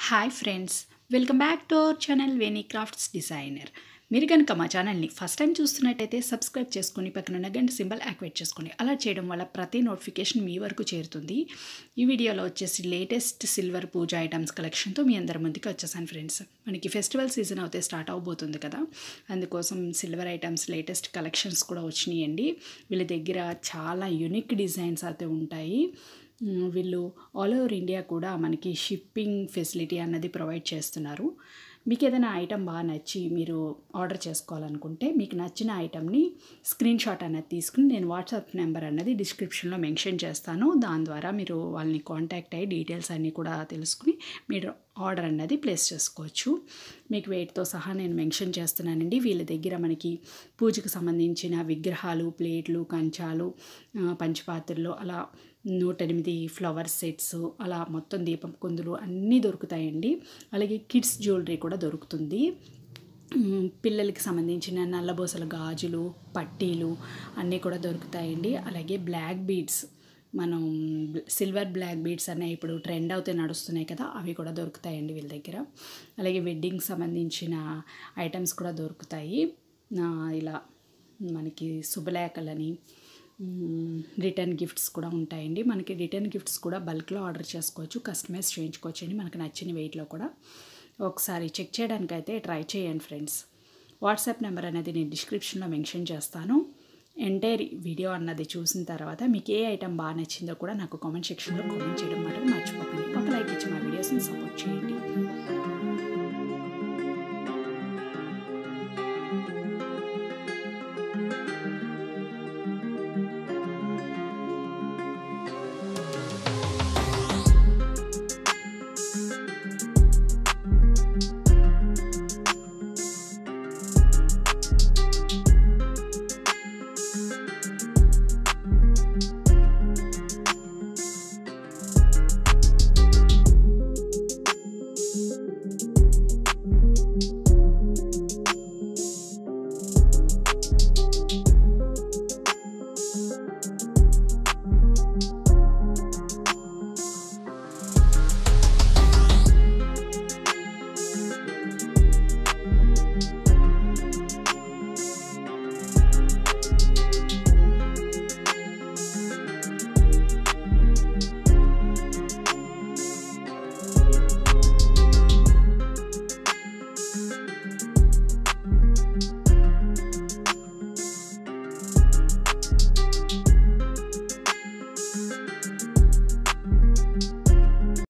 hi friends welcome back to our channel Veni crafts designer మీరు కనుక మా ఛానల్ని ఫస్ట్ టైం చూస్తున్నట్టయితే సబ్స్క్రైబ్ చేసుకుని పక్కన ఉన్న గంట సింబల్ యాక్టివేట్ చేసుకోండి అలా చేయడం వల్ల ప్రతి నోటిఫికేషన్ మీ వరకు చేరుతుంది ఈ వీడియోలో వచ్చేసి లేటెస్ట్ సిల్వర్ పూజ ఐటమ్స్ కలెక్షన్తో మీ అందరి ముందుకు వచ్చేసాను ఫ్రెండ్స్ మనకి ఫెస్టివల్ సీజన్ అయితే స్టార్ట్ అవబోతుంది కదా అందుకోసం సిల్వర్ ఐటమ్స్ లేటెస్ట్ కలెక్షన్స్ కూడా వచ్చినాయండి వీళ్ళ దగ్గర చాలా యునిక్ డిజైన్స్ అయితే ఉంటాయి మ్, వీళ్ళు ఆల్ ఓవర్ ఇండియా కూడా మనకి షిప్పింగ్ ఫెసిలిటీ అన్నది ప్రొవైడ్ చేస్తున్నారు మీకు ఏదైనా ఐటమ్ బాగా నచ్చి మీరు ఆర్డర్ చేసుకోవాలనుకుంటే మీకు నచ్చిన ఐటమ్ని స్క్రీన్ షాట్ అన్నది తీసుకుని నేను వాట్సాప్ నెంబర్ అన్నది డిస్క్రిప్షన్లో మెన్షన్ చేస్తాను దాని ద్వారా మీరు వాళ్ళని కాంటాక్ట్ అయ్యి డీటెయిల్స్ అన్నీ కూడా తెలుసుకుని మీరు ఆర్డర్ అన్నది ప్లేస్ చేసుకోవచ్చు మీకు వెయిట్తో సహా నేను మెన్షన్ చేస్తున్నానండి వీళ్ళ దగ్గర మనకి పూజకు సంబంధించిన విగ్రహాలు ప్లేట్లు కంచాలు ఆ, పంచపాత్రలు అలా నూట ఎనిమిది ఫ్లవర్ సెట్స్ అలా మొత్తం దీపం కుందులు అన్నీ దొరుకుతాయండి అలాగే కిడ్స్ జ్యువెలరీ కూడా దొరుకుతుంది మ్, పిల్లలకి సంబంధించిన నల్లబోసల గాజులు పట్టీలు అన్నీ కూడా దొరుకుతాయండి అలాగే బ్లాక్ బీడ్స్ మనం సిల్వర్ బ్లాక్ బీడ్స్ అనే ఇప్పుడు ట్రెండ్ అవుతే నడుస్తున్నాయి కదా అవి కూడా దొరుకుతాయండి వీళ్ళ దగ్గర అలాగే వెడ్డింగ్ సంబంధించిన ఐటమ్స్ కూడా దొరుకుతాయి ఆ, ఇలా మనకి శుభలేఖలని మ్, రిటర్న్ గిఫ్ట్స్ కూడా ఉంటాయండి మనకి రిటర్న్ గిఫ్ట్స్ కూడా బల్క్లో ఆర్డర్ చేసుకోవచ్చు కస్టమైజ్ చేయించుకోవచ్చు అండి మనకి నచ్చిన వెయిట్లో కూడా ఒకసారి చెక్ చేయడానికి అయితే ట్రై చేయండి ఫ్రెండ్స్ వాట్సాప్ నెంబర్ అనేది నేను డిస్క్రిప్షన్లో మెన్షన్ చేస్తాను ఎంటైర్ వీడియో అన్నది చూసిన తర్వాత మీకు ఏ ఐటమ్ బాగా నచ్చిందో కూడా నాకు కామెంట్ సెక్షన్లో కామెంట్ చేయడం మాత్రం మర్చిపోకండి ఒక లైక్ ఇచ్చి మా వీడియోస్ని సపోర్ట్ చేయండి